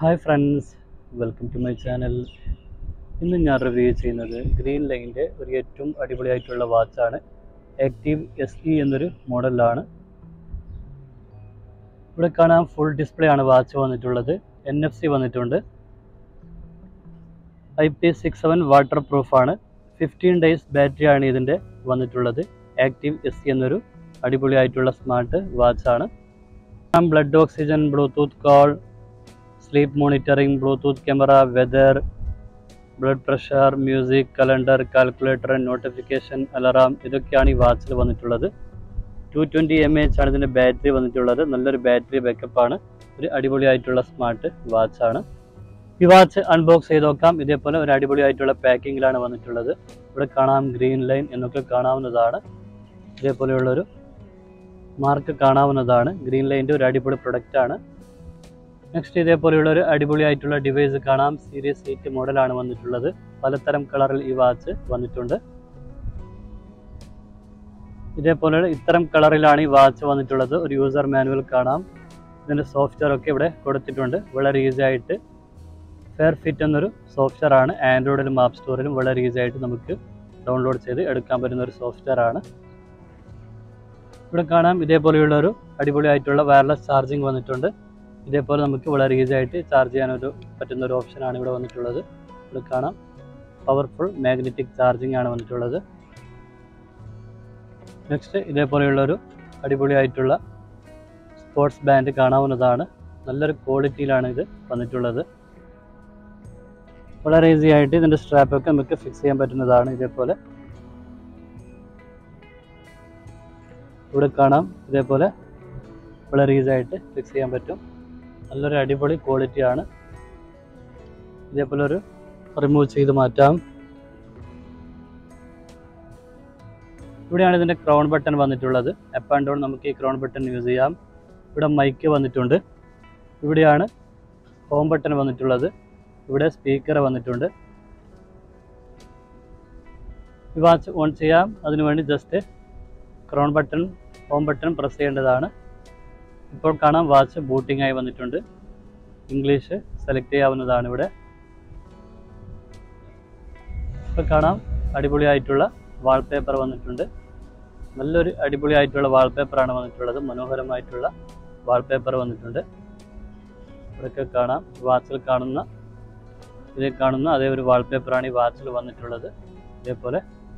hi friends welcome to my channel ഇന്ന് ഞാൻ review ചെയ്യുന്നത് ഗ്രീൻ ലൈൻ്റെ ഒരു ഏറ്റവും അടിപൊളിയായിട്ടുള്ള വാച്ചാണ് ആക്റ്റീവ് എസ് ഇ എന്നൊരു മോഡലാണ് ഇവിടെ കാണാൻ ഫുൾ ഡിസ്പ്ലേ ആണ് വാച്ച് വന്നിട്ടുള്ളത് എൻ എഫ് സി വന്നിട്ടുണ്ട് I P six seven water പ്രൂഫാണ് ഫിഫ്റ്റീൻ ഡേയ്സ് ബാറ്ററിയാണ് ഇതിൻ്റെ വന്നിട്ടുള്ളത് ആക്റ്റീവ് എസ് സി എന്നൊരു അടിപൊളിയായിട്ടുള്ള സ്മാർട്ട് വാച്ചാണ് blood oxygen Bluetooth call sleep monitoring Bluetooth camera weather blood pressure music calendar calculator notification alarm ഇതൊക്കെയാണ് ഈ വാച്ചിൽ വന്നിട്ടുള്ളത് ടു ട്വൻറ്റി എം എച്ച് ആണ് ഇതിൻ്റെ ബാറ്ററി വന്നിട്ടുള്ളത് നല്ലൊരു ബാറ്ററി ബാക്കപ്പാണ് ഒരു അടിപൊളിയായിട്ടുള്ള സ്മാർട്ട് വാച്ചാണ് ഈ വാച്ച് അൺബോക്സ് ചെയ്ത് നോക്കാം ഇതേപോലെ ഒരു അടിപൊളിയായിട്ടുള്ള പാക്കിങ്ങിലാണ് വന്നിട്ടുള്ളത് ഇവിടെ കാണാം ഗ്രീൻ ലൈൻ എന്നൊക്കെ കാണാവുന്നതാണ് ഇതേപോലെയുള്ളൊരു മാർക്ക് കാണാവുന്നതാണ് ഗ്രീൻ ലൈൻ്റെ ഒരു അടിപൊളി പ്രൊഡക്റ്റ് ആണ് നെക്സ്റ്റ് ഇതേപോലെയുള്ള ഒരു അടിപൊളിയായിട്ടുള്ള ഡിവൈസ് കാണാം സീരീസ് എയ്റ്റ് മോഡലാണ് വന്നിട്ടുള്ളത് പലതരം കളറിൽ ഈ വാച്ച് വന്നിട്ടുണ്ട് ഇതേപോലെ ഇത്തരം കളറിലാണ് ഈ വാച്ച് വന്നിട്ടുള്ളത് ഒരു യൂസർ മാനുവൽ കാണാം ഇതിൻ്റെ സോഫ്റ്റ്വെയർ ഒക്കെ ഇവിടെ കൊടുത്തിട്ടുണ്ട് വളരെ ഈസി ആയിട്ട് ഫെയർ ഫിറ്റ് എന്നൊരു സോഫ്റ്റ്വെയർ ആണ് ആൻഡ്രോയിഡിലും ആപ്പ് സ്റ്റോറിലും വളരെ ഈസി ആയിട്ട് നമുക്ക് ഡൗൺലോഡ് ചെയ്ത് എടുക്കാൻ പറ്റുന്ന ഒരു സോഫ്റ്റ്വെയർ ആണ് ഇവിടെ കാണാം ഇതേപോലെയുള്ള ഒരു അടിപൊളിയായിട്ടുള്ള വയർലെസ് ചാർജിങ് വന്നിട്ടുണ്ട് ഇതേപോലെ നമുക്ക് വളരെ ഈസി ആയിട്ട് ചാർജ് ചെയ്യാനൊരു പറ്റുന്ന ഒരു ഓപ്ഷനാണ് ഇവിടെ വന്നിട്ടുള്ളത് ഇവിടെ കാണാം പവർഫുൾ മാഗ്നറ്റിക് ചാർജിങ് ആണ് വന്നിട്ടുള്ളത് നെക്സ്റ്റ് ഇതേപോലെയുള്ളൊരു അടിപൊളിയായിട്ടുള്ള സ്പോർട്സ് ബാൻഡ് കാണാവുന്നതാണ് നല്ലൊരു ക്വാളിറ്റിയിലാണ് ഇത് വന്നിട്ടുള്ളത് വളരെ ഈസി ആയിട്ട് ഇതിൻ്റെ സ്ട്രാപ്പൊക്കെ നമുക്ക് ഫിക്സ് ചെയ്യാൻ പറ്റുന്നതാണ് ഇതേപോലെ ഇവിടെ കാണാം ഇതേപോലെ വളരെ ഈസി ആയിട്ട് ഫിക്സ് ചെയ്യാൻ പറ്റും നല്ലൊരു അടിപൊളി ക്വാളിറ്റിയാണ് ഇതേപോലെ ഒരു റിമൂവ് ചെയ്ത് മാറ്റാം ഇവിടെയാണ് ഇതിൻ്റെ ക്രൗൺ ബട്ടൺ വന്നിട്ടുള്ളത് അപ്പ് ആൻഡ് ഡൗൺ നമുക്ക് ഈ ക്രൗൺ ബട്ടൺ യൂസ് ചെയ്യാം ഇവിടെ മൈക്ക് വന്നിട്ടുണ്ട് ഇവിടെയാണ് ഹോം ബട്ടൺ വന്നിട്ടുള്ളത് ഇവിടെ സ്പീക്കർ വന്നിട്ടുണ്ട് ഈ വാച്ച് ഓൺ ചെയ്യാം അതിനുവേണ്ടി just crown button home button press ചെയ്യേണ്ടതാണ് ഇപ്പോൾ കാണാം വാച്ച് ബൂട്ടിംഗ് ആയി വന്നിട്ടുണ്ട് ഇംഗ്ലീഷ് സെലക്ട് ചെയ്യാവുന്നതാണ് ഇവിടെ ഇപ്പോൾ കാണാം അടിപൊളിയായിട്ടുള്ള വാൾപേപ്പർ വന്നിട്ടുണ്ട് നല്ലൊരു അടിപൊളിയായിട്ടുള്ള വാൾപേപ്പറാണ് വന്നിട്ടുള്ളത് മനോഹരമായിട്ടുള്ള വാൾപേപ്പർ വന്നിട്ടുണ്ട് ഇവിടെയൊക്കെ കാണാം വാച്ചിൽ കാണുന്ന ഇതിൽ കാണുന്ന അതേ ഒരു വാൾപേപ്പറാണ് ഈ വാച്ചിൽ വന്നിട്ടുള്ളത് ഇതേപോലെ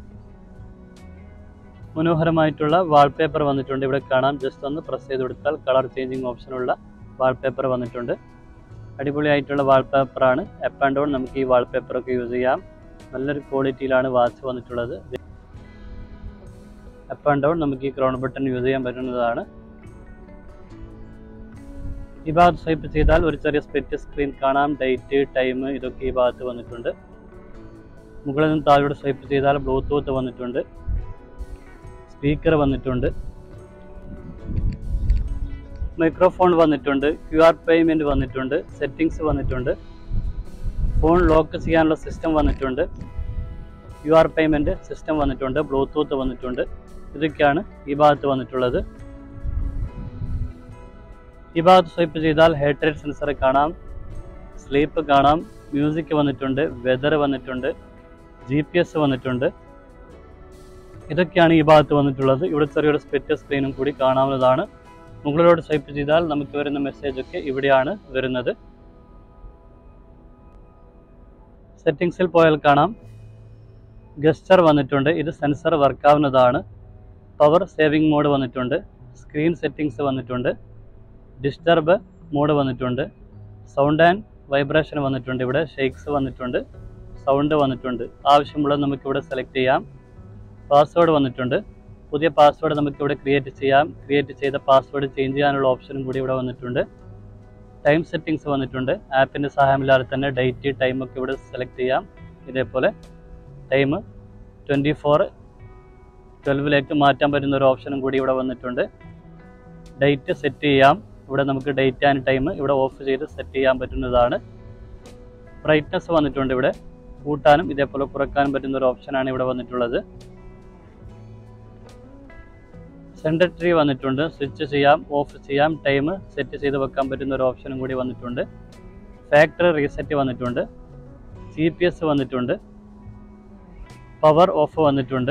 മനോഹരമായിട്ടുള്ള വാൾപേപ്പർ വന്നിട്ടുണ്ട് ഇവിടെ കാണാം ജസ്റ്റ് ഒന്ന് പ്രസ് ചെയ്ത് കൊടുത്താൽ കളർ ചേഞ്ചിങ് ഓപ്ഷനുള്ള വാൾപേപ്പർ വന്നിട്ടുണ്ട് അടിപൊളിയായിട്ടുള്ള വാൾപേപ്പറാണ് അപ്പ് ആൻഡ് ഡൗൺ നമുക്ക് ഈ വാൾപേപ്പറൊക്കെ യൂസ് ചെയ്യാം നല്ലൊരു ക്വാളിറ്റിയിലാണ് വാച്ച് വന്നിട്ടുള്ളത് അപ്പ് ആൻഡ് ഡൗൺ നമുക്ക് ഈ ക്രൗൺ ബട്ടൺ യൂസ് ചെയ്യാൻ പറ്റുന്നതാണ് ഈ ഭാഗത്ത് സ്വൈപ്പ് ചെയ്താൽ ഒരു ചെറിയ സ്പ്ലിറ്റ് സ്ക്രീൻ കാണാം ഡേറ്റ് ടൈം ഇതൊക്കെ ഈ ഭാഗത്ത് വന്നിട്ടുണ്ട് മുകളിൽ നിന്ന് താഴോട്ട് സ്വൈപ്പ് ചെയ്താൽ ബ്ലൂടൂത്ത് വന്നിട്ടുണ്ട് സ്പീക്കർ വന്നിട്ടുണ്ട് മൈക്രോഫോൺ വന്നിട്ടുണ്ട് ക്യു ആർ പേയ്മെൻറ്റ് വന്നിട്ടുണ്ട് സെറ്റിങ്സ് വന്നിട്ടുണ്ട് ഫോൺ ലോക്ക് ചെയ്യാനുള്ള സിസ്റ്റം വന്നിട്ടുണ്ട് ക്യു ആർ പേയ്മെൻറ്റ് സിസ്റ്റം വന്നിട്ടുണ്ട് ബ്ലൂടൂത്ത് വന്നിട്ടുണ്ട് ഇതൊക്കെയാണ് ഈ ഭാഗത്ത് വന്നിട്ടുള്ളത് ഈ ഭാഗത്ത് സ്വൈപ്പ് ചെയ്താൽ ഹെഡ് റേറ്റ് സെൻസർ കാണാം സ്ലീപ്പ് കാണാം മ്യൂസിക് വന്നിട്ടുണ്ട് വെതർ വന്നിട്ടുണ്ട് ജി പി എസ് വന്നിട്ടുണ്ട് ഇതൊക്കെയാണ് ഈ ഭാഗത്ത് വന്നിട്ടുള്ളത് ഇവിടെ ചെറിയൊരു സ്പ്ലിറ്റ് സ്ക്രീനും കൂടി കാണാവുന്നതാണ് മുകളിലോട്ട് സ്വൈപ്പ് ചെയ്താൽ നമുക്ക് വരുന്ന മെസ്സേജ് ഒക്കെ ഇവിടെയാണ് വരുന്നത് സെറ്റിങ്സിൽ പോയാൽ കാണാം ഗസ്റ്റർ വന്നിട്ടുണ്ട് ഇത് സെൻസർ വർക്കാവുന്നതാണ് പവർ സേവിംഗ് മോഡ് വന്നിട്ടുണ്ട് സ്ക്രീൻ സെറ്റിങ്സ് വന്നിട്ടുണ്ട് ഡിസ്റ്റർബ് മോഡ് വന്നിട്ടുണ്ട് സൗണ്ട് ആൻഡ് വൈബ്രേഷൻ വന്നിട്ടുണ്ട് ഇവിടെ ഷെയ്ക്സ് വന്നിട്ടുണ്ട് സൗണ്ട് വന്നിട്ടുണ്ട് ആവശ്യമുള്ളത് നമുക്കിവിടെ സെലക്ട് ചെയ്യാം പാസ്വേഡ് വന്നിട്ടുണ്ട് പുതിയ പാസ്വേഡ് നമുക്കിവിടെ ക്രിയേറ്റ് ചെയ്യാം ക്രിയേറ്റ് ചെയ്ത പാസ്വേഡ് ചേഞ്ച് ചെയ്യാനുള്ള ഓപ്ഷനും കൂടി ഇവിടെ വന്നിട്ടുണ്ട് ടൈം സെറ്റിങ്സ് വന്നിട്ടുണ്ട് ആപ്പിൻ്റെ സഹായമില്ലാതെ തന്നെ ഡേറ്റ് ടൈം ഒക്കെ ഇവിടെ സെലക്ട് ചെയ്യാം ഇതേപോലെ ടൈം ട്വൻറ്റി ഫോർ ട്വൽവിലേക്ക് മാറ്റാൻ പറ്റുന്ന ഒരു ഓപ്ഷനും കൂടി ഇവിടെ വന്നിട്ടുണ്ട് ഡേറ്റ് സെറ്റ് ചെയ്യാം ഇവിടെ നമുക്ക് ഡേറ്റ് ആൻഡ് ടൈം ഇവിടെ ഓഫ് ചെയ്ത് സെറ്റ് ചെയ്യാൻ പറ്റുന്നതാണ് ബ്രൈറ്റ്നസ് വന്നിട്ടുണ്ട് ഇവിടെ കൂട്ടാനും ഇതേപോലെ കുറക്കാനും പറ്റുന്ന ഒരു ഓപ്ഷനാണ് ഇവിടെ വന്നിട്ടുള്ളത് സെൻറ്റർ ട്രീ വന്നിട്ടുണ്ട് സ്വിച്ച് ചെയ്യാം ഓഫ് ചെയ്യാം ടൈം സെറ്റ് ചെയ്ത് വെക്കാൻ പറ്റുന്ന ഒരു ഓപ്ഷനും കൂടി വന്നിട്ടുണ്ട് ഫാക്ടറി റീസെറ്റ് വന്നിട്ടുണ്ട് ജി പി എസ് വന്നിട്ടുണ്ട് പവർ ഓഫ് വന്നിട്ടുണ്ട്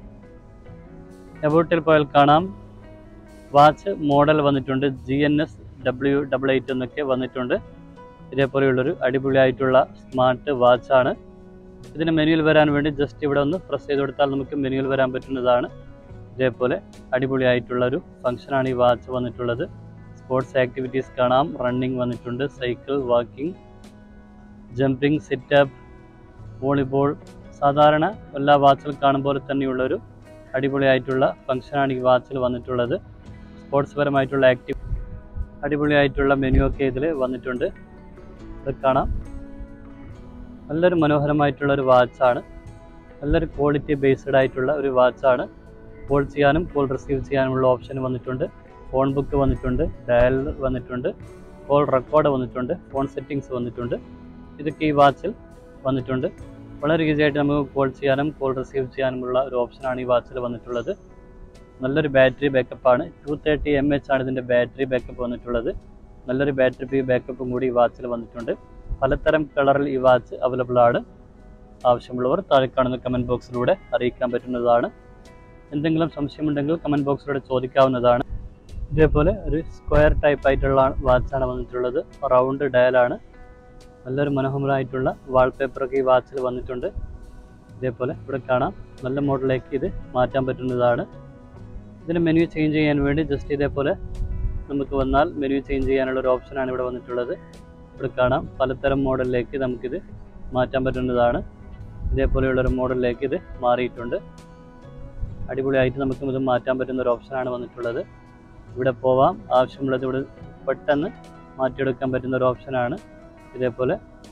എബോട്ടിൽ പോയാൽ കാണാം വാച്ച് മോഡൽ വന്നിട്ടുണ്ട് G N S W double eight എന്നൊക്കെ വന്നിട്ടുണ്ട് ഇതേപോലെയുള്ളൊരു അടിപൊളിയായിട്ടുള്ള സ്മാർട്ട് വാച്ചാണ് ഇതിന് മെനുവിൽ വരാൻ വേണ്ടി ജസ്റ്റ് ഇവിടെ ഒന്ന് പ്രസ് ചെയ്ത് കൊടുത്താൽ നമുക്ക് മെനുവിൽ വരാൻ പറ്റുന്നതാണ് ഇതേപോലെ അടിപൊളിയായിട്ടുള്ള ഒരു ഫംഗ്ഷനാണ് ഈ വാച്ച് വന്നിട്ടുള്ളത് സ്പോർട്സ് ആക്ടിവിറ്റീസ് കാണാം റണ്ണിങ് വന്നിട്ടുണ്ട് cycle walking jumping sit up volleyball സാധാരണ എല്ലാ വാച്ചിൽ കാണും പോലെ തന്നെയുള്ളൊരു അടിപൊളിയായിട്ടുള്ള ഫംഗ്ഷനാണ് ഈ വാച്ചിൽ വന്നിട്ടുള്ളത് സ്പോർട്സ് പരമായിട്ടുള്ള ആക്ടിവ് അടിപൊളിയായിട്ടുള്ള മെനു ഒക്കെ ഇതിൽ വന്നിട്ടുണ്ട് ഇത് കാണാം നല്ലൊരു മനോഹരമായിട്ടുള്ള ഒരു വാച്ചാണ് നല്ലൊരു ക്വാളിറ്റി ബേസ്ഡ് ആയിട്ടുള്ള ഒരു വാച്ചാണ് കോൾ ചെയ്യാനും കോൾ റിസീവ് ചെയ്യാനുമുള്ള ഓപ്ഷൻ വന്നിട്ടുണ്ട് ഫോൺ ബുക്ക് വന്നിട്ടുണ്ട് ഡയൽ വന്നിട്ടുണ്ട് കോൾ റെക്കോർഡ് വന്നിട്ടുണ്ട് ഫോൺ സെറ്റിങ്സ് വന്നിട്ടുണ്ട് ഇതൊക്കെ ഈ വാച്ചിൽ വന്നിട്ടുണ്ട് വളരെ ഈസി ആയിട്ട് നമുക്ക് കോൾ ചെയ്യാനും കോൾ റിസീവ് ചെയ്യാനുമുള്ള ഒരു ഓപ്ഷനാണ് ഈ വാച്ചിൽ വന്നിട്ടുള്ളത് നല്ലൊരു ബാറ്ററി ബാക്കപ്പാണ് ടു തേർട്ടി എം എച്ച് ആണ് ഇതിൻ്റെ ബാറ്ററി ബാക്കപ്പ് വന്നിട്ടുള്ളത് നല്ലൊരു ബാറ്ററി ബാക്കപ്പും കൂടി ഈ വാച്ചിൽ വന്നിട്ടുണ്ട് പലതരം കളറിൽ ഈ വാച്ച് അവൈലബിൾ ആണ് ആവശ്യമുള്ളവർ താഴെ കാണുന്ന കമൻറ്റ് ബോക്സിലൂടെ അറിയിക്കാൻ പറ്റുന്നതാണ് എന്തെങ്കിലും സംശയമുണ്ടെങ്കിൽ കമൻറ്റ് ബോക്സിലൂടെ ചോദിക്കാവുന്നതാണ് ഇതേപോലെ ഒരു സ്ക്വയർ ടൈപ്പ് ആയിട്ടുള്ള വാച്ചാണ് വന്നിട്ടുള്ളത് റൗണ്ട് ഡയലാണ് നല്ലൊരു മനോഹരമായിട്ടുള്ള വാൾപേപ്പറൊക്കെ ഈ വാച്ചിൽ വന്നിട്ടുണ്ട് ഇതേപോലെ ഇവിടെ കാണാം നല്ല മോഡലിലേക്ക് ഇത് മാറ്റാൻ പറ്റുന്നതാണ് ഇതിന് മെനു ചേഞ്ച് ചെയ്യാൻ വേണ്ടി ജസ്റ്റ് ഇതേപോലെ നമുക്ക് വന്നാൽ മെനു ചേഞ്ച് ചെയ്യാനുള്ള ഒരു ഓപ്ഷനാണ് ഇവിടെ വന്നിട്ടുള്ളത് ഇവിടെ കാണാം പലതരം മോഡലിലേക്ക് നമുക്കിത് മാറ്റാൻ പറ്റുന്നതാണ് ഇതേപോലെയുള്ളൊരു മോഡലിലേക്ക് ഇത് മാറിയിട്ടുണ്ട് അടിപൊളിയായിട്ട് നമുക്ക് ഇത് മാറ്റാൻ പറ്റുന്ന ഒരു ഓപ്ഷനാണ് വന്നിട്ടുള്ളത് ഇവിടെ പോവാം ആവശ്യമുള്ളത് ഇവിടെ പെട്ടെന്ന് മാറ്റിയെടുക്കാൻ പറ്റുന്ന ഒരു ഓപ്ഷനാണ് ഇതേപോലെ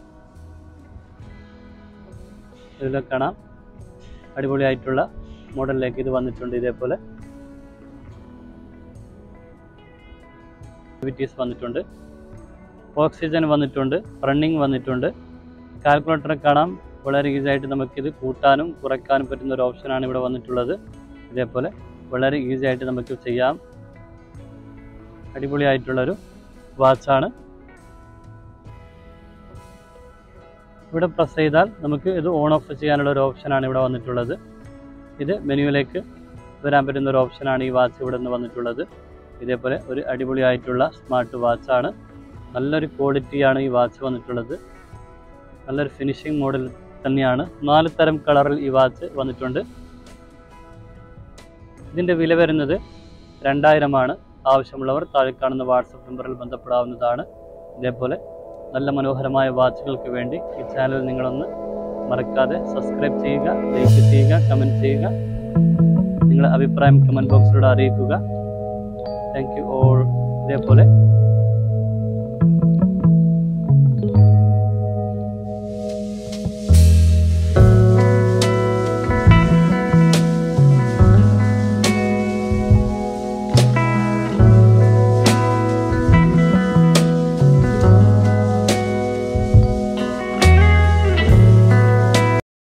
ഇതിൽ കാണാം അടിപൊളിയായിട്ടുള്ള മോഡലിലേക്ക് ഇത് വന്നിട്ടുണ്ട് ഇതേപോലെ ആക്ടിവിറ്റീസ് വന്നിട്ടുണ്ട് ഓക്സിജൻ വന്നിട്ടുണ്ട് റണ്ണിങ് വന്നിട്ടുണ്ട് കാൽക്കുലേറ്റർ കാണാം വളരെ ഈസി ആയിട്ട് നമുക്കിത് കൂട്ടാനും കുറയ്ക്കാനും പറ്റുന്ന ഒരു ഓപ്ഷനാണ് ഇവിടെ വന്നിട്ടുള്ളത് ഇതേപോലെ വളരെ ഈസി ആയിട്ട് നമുക്ക് ചെയ്യാം അടിപൊളിയായിട്ടുള്ളൊരു വാച്ചാണ് ഇവിടെ പ്രസ് ചെയ്താൽ നമുക്ക് ഇത് ഓൺ ഓഫ് ചെയ്യാനുള്ള ഒരു ഓപ്ഷനാണ് ഇവിടെ വന്നിട്ടുള്ളത് ഇത് മെനുവിലേക്ക് വരാൻ പറ്റുന്ന ഒരു ഓപ്ഷനാണ് ഈ വാച്ച് ഇവിടെ നിന്ന് വന്നിട്ടുള്ളത് ഇതേപോലെ ഒരു അടിപൊളിയായിട്ടുള്ള സ്മാർട്ട് വാച്ചാണ് നല്ലൊരു ക്വാളിറ്റിയാണ് ഈ വാച്ച് വന്നിട്ടുള്ളത് നല്ലൊരു ഫിനിഷിംഗ് മോഡൽ തന്നെയാണ് നാല് തരം കളറിൽ ഈ വാച്ച് വന്നിട്ടുണ്ട് ഇതിൻ്റെ വില വരുന്നത് രണ്ടായിരമാണ് ആവശ്യമുള്ളവർ താഴെ കാണുന്ന വാട്സപ്പ് നമ്പറിൽ ബന്ധപ്പെടാവുന്നതാണ് ഇതേപോലെ നല്ല മനോഹരമായ വാച്ചുകൾക്ക് വേണ്ടി ഈ ചാനൽ നിങ്ങളൊന്ന് മറക്കാതെ സബ്സ്ക്രൈബ് ചെയ്യുക ലൈക്ക് ചെയ്യുക കമൻറ്റ് ചെയ്യുക നിങ്ങളുടെ അഭിപ്രായം കമൻറ്റ് ബോക്സിലൂടെ അറിയിക്കുക താങ്ക് യു ഓൾ ഇതേപോലെ